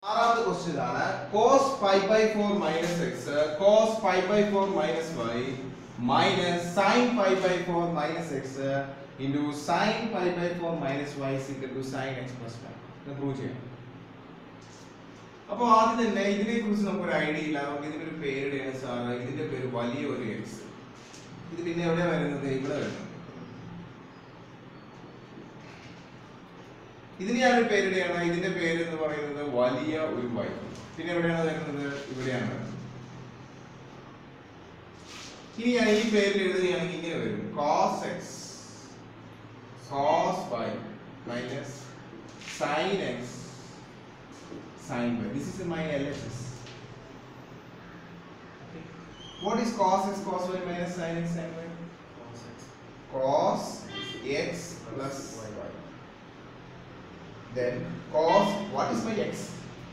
ആറാമത്തെ ക്വസ്റ്റ്യൻ ആണ് cos pi by 4 minus x cos pi by 4 minus y minus sin pi by 4 minus x into sin pi by 4 minus y is equal to sin x plus 1 ഇത് prove ചെയ്യാം അപ്പോൾ ആദ്യം തന്നെ ഇതിനെ കുറിച്ച് നമുക്ക് ഒരു ഐഡിയ ഇല്ല നമുക്ക് ഇതിനൊരു പേരിടുകയാണ് സാറ് ഇതിന്റെ പേര് വലിയ ഒരു എക്സ് ഇത് പിന്നെ എവിടെയാ വരുന്നത് ഇവിടെ വരുന്നത് ഇതിന് ഞാനൊരു പേരിടുകയാണ് ഇതിന്റെ പേര് എന്ന് പറയുന്നത് വലിയ ഒരു വൈ പിന്നെ എവിടെയാണ് വരുന്നത് ഇവിടെയാണ് വരുന്നത് ഇനി ഞാൻ ഈ പേരിൽ എഴുതുകയാണെങ്കിൽ ഇങ്ങനെ വരും cos x cos y minus sine x sine y this is my L H S What is cos x cos y minus sin x sin y? Cos x plus y. Then cos what is my x?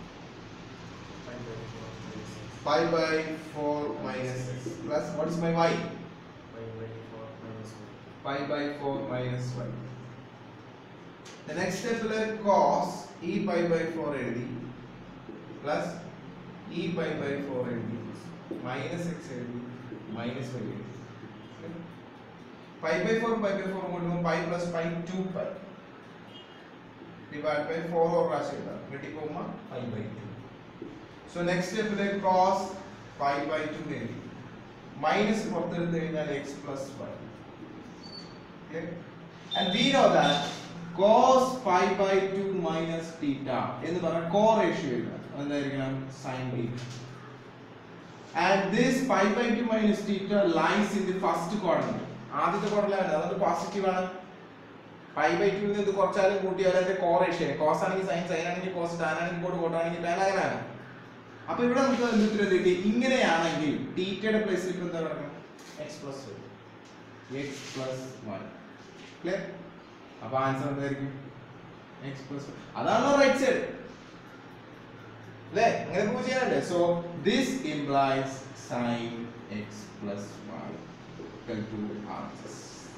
Pi by 4 minus x plus what is my y? Pi by 4 minus y. The next step will cos e pi by 4 എഴുതി plus e pi by 4 എഴുതി minus x എഴുതി minus y എഴുതി pi by 4 pi by 4 കൊണ്ടുപോകും pi plus pi 2 pi divided by 4 or പ്രാവശ്യം എഴുതാം വെട്ടി പോകുമ്പോൾ pi by 2 so next step ലെ cos pi by 2 എഴുതി minus പുറത്തെടുത്ത് കഴിഞ്ഞാൽ x plus y okay and we know that cos pi by 2 minus theta എന്ന് പറഞ്ഞ കോ റേഷ്യോ ഇല്ല എന്തായിരിക്കണം sin theta and this pi by 2 minus theta lies in the first quadrant ആദ്യത്തെ ക്വാഡ്രന്റിലാണ് അതുകൊണ്ട് positive ആണ് പൈ ബൈ ടു ഇത് കുറച്ചാലും കൂട്ടിയാലും അതിന്റെ കോ റേഷ്യോ കോസ് ആണെങ്കിൽ സൈൻ സൈൻ ആണെങ്കിൽ കോസ് ടാൻ ആണെങ്കിൽ കോഡ് കോട്ട് ആണെങ്കിൽ ടാൻ അങ്ങനെയാണ് അപ്പൊ ഇവിടെ നമുക്ക് എന്തുത്തരം കിട്ടി ഇങ്ങനെയാണെങ്കിൽ തീറ്റയുടെ പ്ലേസിൽ ഇപ്പൊ എന്താ പറയുക x plus x plus one clear അപ്പൊ ആൻസർ എന്തായിരിക്കും എക്സ് പ്ലസ് അതാണല്ലോ റൈറ്റ് സൈഡ് അല്ലേ അങ്ങനെ പ്രൂവ് ചെയ്യാനല്ലേ so this implies sine x plus one equal to answers.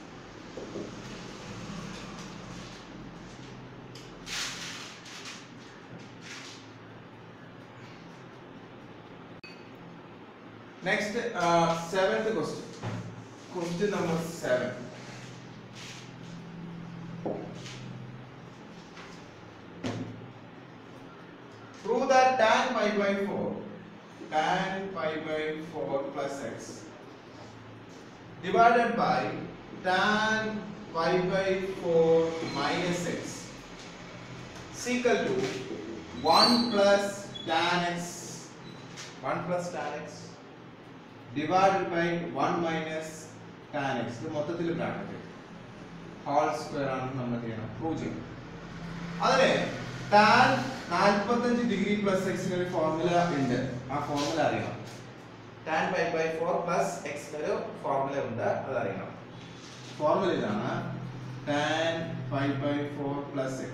Next, uh, seventh question. Question number seven. Prove that tan pi by 4, tan pi by 4 plus x divided by tan pi by 4 minus x is equal to 1 plus tan x 1 plus tan x divided by 1 minus tan x ഇത് മൊത്തത്തിൽ bracket whole square ആണ് നമ്മൾ ചെയ്യണം prove ചെയ്യണം അതിന് tan 45 degree plus എക്സിന് ഒരു formula ഉണ്ട് ആ ഫോർമുല അറിയണം tan pi by 4 plus x ഒരു ഫോർമുല ഉണ്ട് അത് അറിയണം ഫോർമുല ഇതാണ് tan pi by 4 plus x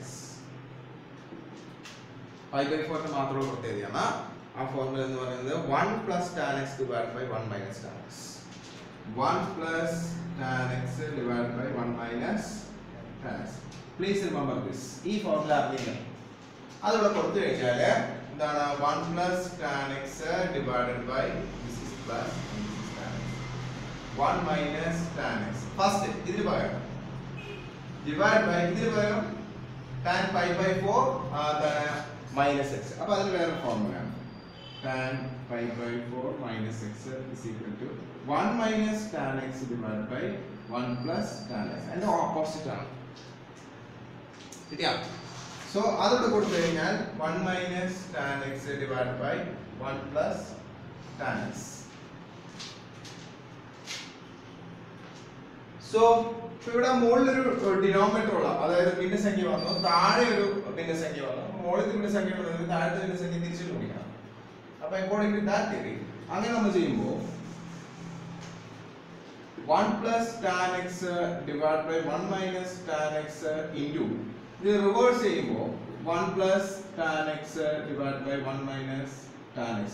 pi by 4 ന് മാത്രമുള്ള പ്രത്യേകതയാണ് ആ ഫോർമുല എന്ന് പറയുന്നത് 1 plus tan x divided by 1 minus tan x 1 plus tan x divided by 1 minus tan x please remember this ഈ ഫോർമുല അറിഞ്ഞിരിക്കണം അതിവിടെ കൊടുത്തു കഴിഞ്ഞാൽ എന്താണ് 1 plus tan x divided by this is plus and this is tan x 1 minus tan x first ഇതിന് പകരം divide by ഇതിന് പകരം tan pi by 4 എന്താണ് മൈനസ് എക്സ് അപ്പൊ അതിന് വേറെ ഫോർമുലയാണ് tan pi by 4 minus x is equal to 1 minus tan x divided by 1 plus tan x അതിന്റെ ഓപ്പോസിറ്റ് ആണ് കിട്ടിയാ സോ അതോട് കൊടുത്തു കഴിഞ്ഞാൽ 1 minus tan x divide by 1 plus tan x so ഇവിടെ മുകളിലൊരു ഡിനോമിനേറ്റർ ഉള്ള അതായത് ഭിന്നസംഖ്യ വന്നു താഴെ ഒരു ഭിന്നസംഖ്യ വന്നു അപ്പൊ മുകളിലത്തെ ഭിന്നസംഖ്യ ഉള്ളത് താഴത്തെ ഭിന്നസംഖ്യ തിരിച്ചു കൂടിയാണ് അപ്പൊ അക്കോർഡിംഗ് ടു ദാറ്റ് തിയറി അങ്ങനെ നമ്മൾ ചെയ്യുമ്പോൾ 1 plus tan x divided by 1 minus tan x into ഇത് റിവേഴ്സ് ചെയ്യുമ്പോൾ 1 plus tan x divided by 1 minus tan x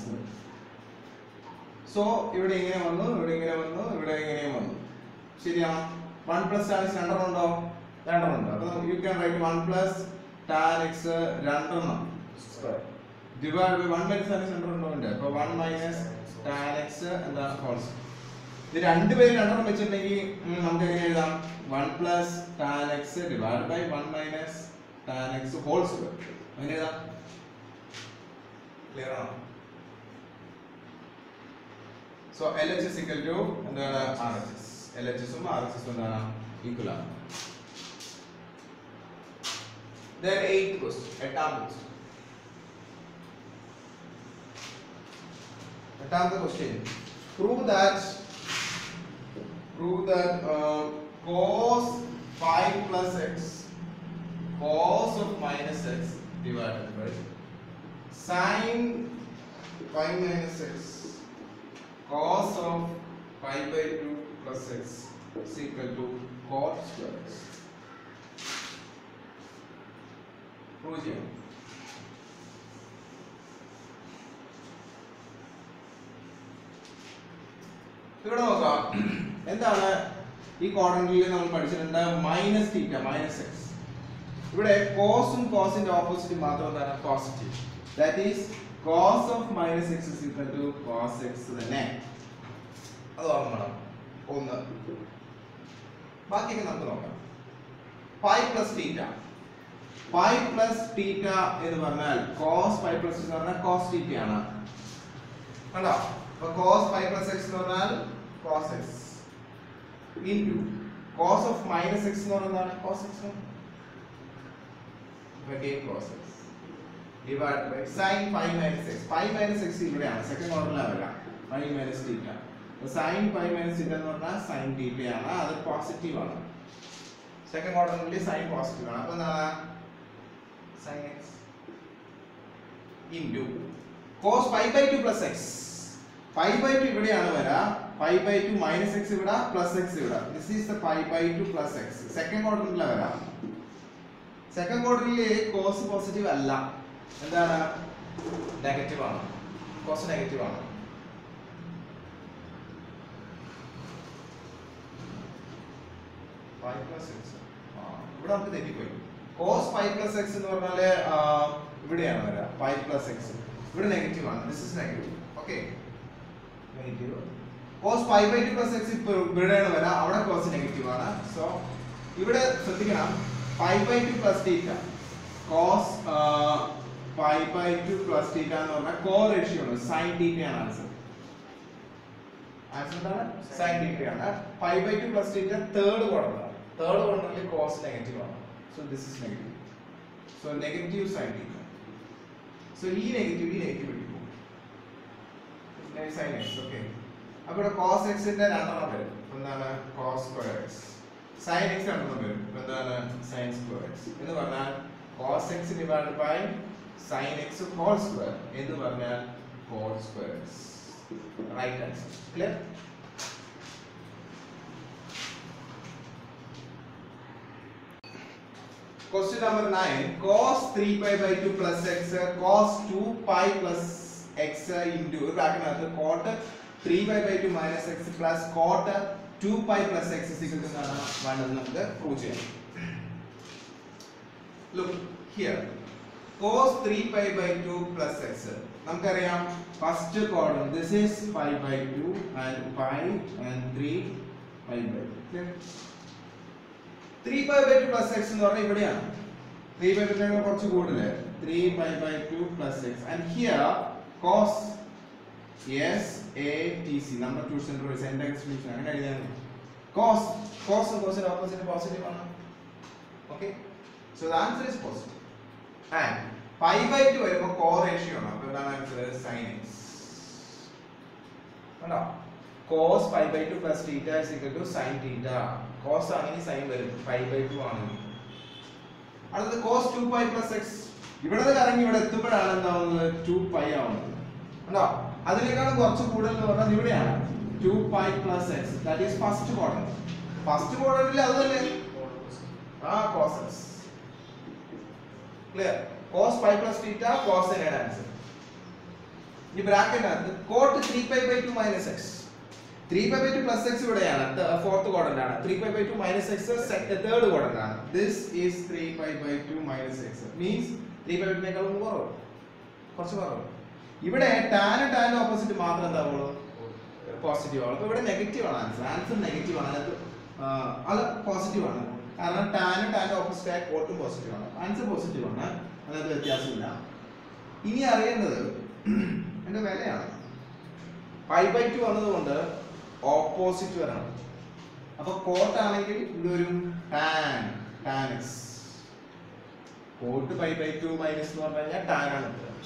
so ഇവിടെ ഇങ്ങനെ വന്നു ഇവിടെ ഇങ്ങനെ വന്നു ഇവിടെ ഇങ്ങനെ വന്നു ശരിയാണോ 1 plus tan x രണ്ടെണ്ണം ഉണ്ടോ രണ്ടെണ്ണം ഉണ്ട് അപ്പൊ you can write 1 plus tan x രണ്ടെണ്ണം square divide by one minus അതിന് സെന്റർ ഉണ്ടോ അപ്പൊ വൺ മൈനസ് ടാൻ എക്സ് എന്താണ് ഹോൾസ് ഇത് രണ്ടുപേരും രണ്ടെണ്ണം വെച്ചിട്ടുണ്ടെങ്കിൽ ഉം, നമുക്ക് എങ്ങനെ എഴുതാം one plus tan x divide by one minus tan x whole square അങ്ങനെ എഴുതാം ക്ലിയർ ആണോ so L H S equal to എന്താണ് R H S L H എസും ആർ എച്ച് എസും എന്താണ് ഈക്വൽ ആണ് Then eighth question, എട്ടാമത്തെ question. എട്ടാമത്തെ question. Prove that prove that uh, cos 5 plus x cos of minus x divided by sin 5 minus x cos of 5 by 2 plus x is equal to cot square x. Prove ചെയ്യണം ഇവിടെ നോക്കാം എന്താണ് ഈ ക്വാഡ്രന്റിൽ നമ്മൾ പഠിച്ചിട്ടുണ്ട് minus theta minus X ഇവിടെ കോസും കോസിന്റെ opposite മാത്രം എന്താണ് positive that is cos of minus x is equal to cos x തന്നെ അത് ഓർമ്മ വേണം ഒന്ന് ബാക്കിയൊക്കെ നമുക്ക് നോക്കാം five plus theta five plus theta എന്ന് പറഞ്ഞാൽ കോസ് ഫൈവ് പ്ലസ് എന്ന് പറഞ്ഞാൽ കോസ് തീറ്റ ആണ് കണ്ടോ അപ്പൊ കോസ് ഫൈവ് പ്ലസ് എക്സ് എന്ന് പറഞ്ഞാൽ cos x into cos of minus x എന്ന് പറഞ്ഞാൽ cos x again cos x divided by sin 5 minus x 5 minus x ഇവിടെയാണ് സെക്കൻഡ് ഓർഡറിലാണ് വരിക 5 minus theta അപ്പോൾ sin 5 minus theta എന്ന് പറഞ്ഞാൽ sin theta ആണ് അത് പോസിറ്റീവ് ആണ് സെക്കൻഡ് ഓർഡറിൽ sin പോസിറ്റീവ് ആണ് അപ്പോൾ എന്താണ് sin x into cos 5 by 2 plus x 5 by 2 ഇവിടെയാണ് വരിക 5 by 2 minus x ഇവിടെ plus x ഇവിടെ this is the 5 by 2 plus x second ഓർഡറിലാണ് വരിക സെക്കൻഡ് ക്വാർട്ടറിൽ കോസ് പോസിറ്റീവ് അല്ല എന്താണ് നെഗറ്റീവ് ആണ് കോസ് നെഗറ്റീവ് ആണ് ഫൈവ് പ്ലസ് എക്സ് ഇവിടെ നമുക്ക് തെറ്റിപ്പോയി കോസ് ഫൈവ് പ്ലസ് എക്സ് എന്ന് പറഞ്ഞാല് ആ, ഇവിടെയാണ് വരിക ഫൈവ് പ്ലസ് എക്സ് ഇവിടെ നെഗറ്റീവ് ആണ് this is negative okay negative cos five by two plus x ഇപ്പോൾ ഇവിടെയാണ് വരിക അവിടെ കോസ് നെഗറ്റീവ് ആണ് സോ ഇവിടെ ശ്രദ്ധിക്കണം five by two plus theta cos five by two plus theta എന്ന് പറഞ്ഞാൽ കോ റേഷ്യോ ആണ് സൈൻ തീറ്റ ആണ് ആൻസർ ആൻസർ എന്താണ് സൈൻ തീറ്റ ആണ് five by two plus theta third quarter third ക്വാർട്ടറിൽ കോസ് നെഗറ്റീവ് ആണ് so this is negative so negative sine theta so ഈ negative ഈ നെഗറ്റീവ് എടുക്കും സൈൻ എക്സ് ഓക്കെ അപ്പോൾ ഇവിടെ കോസ് എക്സിന്റെ രണ്ടെണ്ണം വരും എന്താണ് cos square x sine X രണ്ടെണ്ണം വരും എന്താണ് സൈൻ സ്ക്വയർ എക്സ് എന്ന് പറഞ്ഞാൽ cos x divide by sine x whole square എന്ന് പറഞ്ഞാൽ whole square x right answer clear Question number 9 cos 3 pi by 2 plus x cos 2 pi plus x into ബ്രാക്കറ്റിനകത്ത് cot 3 pi by 2 minus x plus cot 2 pi plus x is equal to എന്താണ് വേണ്ടത് നമുക്ക് prove ചെയ്യാം look here cos 3 pi by 2 plus x നമുക്കറിയാം first column this is 5 by 2 and 5 and 3 pi by 2 clear three pi by two plus x എന്ന് പറഞ്ഞാൽ ഇവിടെയാണ് three by two കുറച്ച് കൂടുതൽ three pi by two plus x and here cos S A T C number two centre centre എക്സ്പ്ലൂഷൻ അങ്ങനെ എഴുതാൻ cos cos കോസിന്റെ opposite positive ആണ് okay so the answer is positive and five by two വരുമ്പോൾ co ratio ആണ് അപ്പോൾ എന്താണ് answer sine x കണ്ടോ cos 5 by 2 plus theta is equal to sin theta cos ആണെങ്കിൽ sin വരും 5 by 2 ആണെങ്കിൽ അടുത്തത് cos 2 pi plus x ഇവിടെ നിന്ന് കറങ്ങി ഇവിടെ എത്തുമ്പോഴാണ് എന്താവുന്നത് 2 pi ആവുന്നത് കണ്ടോ അതിനേക്കാളും കുറച്ച് കൂടുതൽ എന്ന് പറഞ്ഞാൽ ഇവിടെയാണ് 2 pi plus x that is first quadrant first ക്വാഡ്രന്റിൽ അത് തന്നെ ആ cos x clear cos 5 plus theta cos തന്നെയാണ് ആൻസർ ഈ ബ്രാക്കറ്റിനകത്ത് cot three pi by two minus x three pi by two plus x ഇവിടെയാണ് ഫോർത്ത് ക്വാഡ്രന്റ് ആണ് three pi by two minus x third quadrant ആണ് this is three pi by two minus x means three pi ബൈറ്റിനേക്കാളും കുറവ് കുറച്ച് കുറവ് ഇവിടെ tan tan opposite മാത്രം എന്താവുള്ളൂ positive ആണ് അപ്പൊ ഇവിടെ നെഗറ്റീവ് ആണ് ആൻസർ ആൻസർ നെഗറ്റീവ് ആണ് അതിനകത്ത് ആ, അത് പോസിറ്റീവ് ആണ് കാരണം ടാനും ടാൻ്റെ ഓപ്പോസിറ്റ് ആയ കോട്ടും പോസിറ്റീവ് ആണ് ആൻസർ പോസിറ്റീവ് ആണ് അതിനകത്ത് വ്യത്യാസമില്ല ഇനി അറിയേണ്ടത് എൻ്റെ വിലയാണ് പൈ ബൈ ടു വന്നതുകൊണ്ട് ഓപ്പോസിറ്റ് വരണം അപ്പൊ കോട്ട് ആണെങ്കിൽ ഇതൊരു tan tan x cot pi by two minus എന്ന് പറഞ്ഞു കഴിഞ്ഞാൽ ടാൻ ആണ്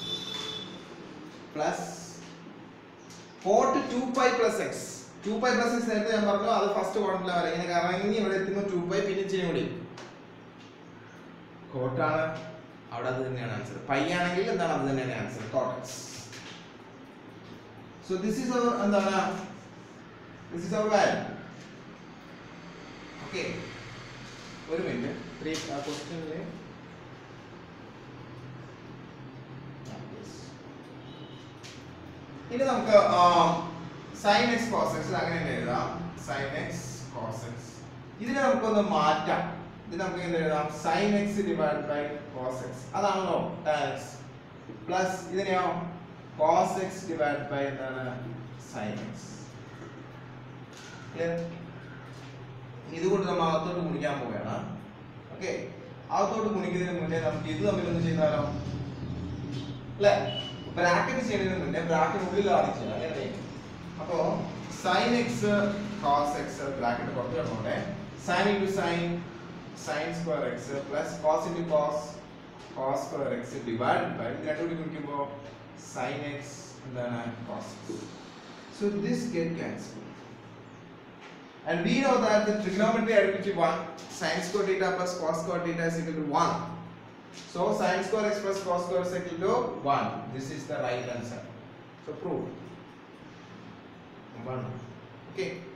plus cot two pi plus x two pi plus x നേരത്തെ ഞാൻ പറഞ്ഞു അത് ഫസ്റ്റ് ക്വാർട്ടറിലെ വരെ ഇങ്ങനെ കറങ്ങി ഇവിടെ എത്തുമ്പോൾ ടു പൈ പിന്നെ ഇച്ചിരി കൂടി കോട്ടാണ് അവിടെ അത് തന്നെയാണ് ആൻസർ പൈ ആണെങ്കിൽ എന്താണ് അത് തന്നെയാണ് answer cot x so this is our എന്താണ് this is our value okay ഒരു മിനിറ്റ് ത്രീ ക്വസ്റ്റ്യനിലെ ഇനി നമുക്ക് സൈൻ എക്സ് കോസ് എക്സ് അങ്ങനെ തന്നെ എഴുതാം സൈൻ എക്സ് കോസ് എക്സ് ഇതിനെ നമുക്കൊന്ന് മാറ്റാം ഇത് നമുക്ക് എന്ത് എഴുതാം sine x divide by cos x അതാണല്ലോ ടാൻ എക്സ് പ്ലസ് ഇതിനെയോ കോസ് എക്സ് ഡിവൈഡ് ബൈ എന്താണ് സൈൻ എക്സ് ഇതുകൊണ്ട് നമ്മൾ അകത്തോട്ട് ഗുണിക്കാൻ പോവുകയാണ് ഓക്കെ അകത്തോട്ട് ഗുണിക്കുന്നതിന് മുന്നേ നമുക്ക് ഇത് തമ്മിലൊന്ന് ചെയ്താലോ അല്ലേ ബ്രാക്കറ്റ് ചെയ്യുന്നതിന് മുന്നേ ബ്രാക്കറ്റ് ഉള്ളിൽ ആദ്യം ചെയ്യാം അങ്ങനെ അപ്പോ sine x cos x bracket പുറത്ത് കിടന്നോട്ടെ sine into sine sine square x plus cos into cos cos square x divide by ഇത് രണ്ടും കൂടി ഗുണിക്കുമ്പോൾ സൈൻ എക്സ് എന്താണ് cos so this get cancel And we know that the trigonometry identity 1 sin square theta plus cos square theta is equal to 1. So sin square x plus cos square is equal to 1. This is the right answer. So prove. 1. Okay.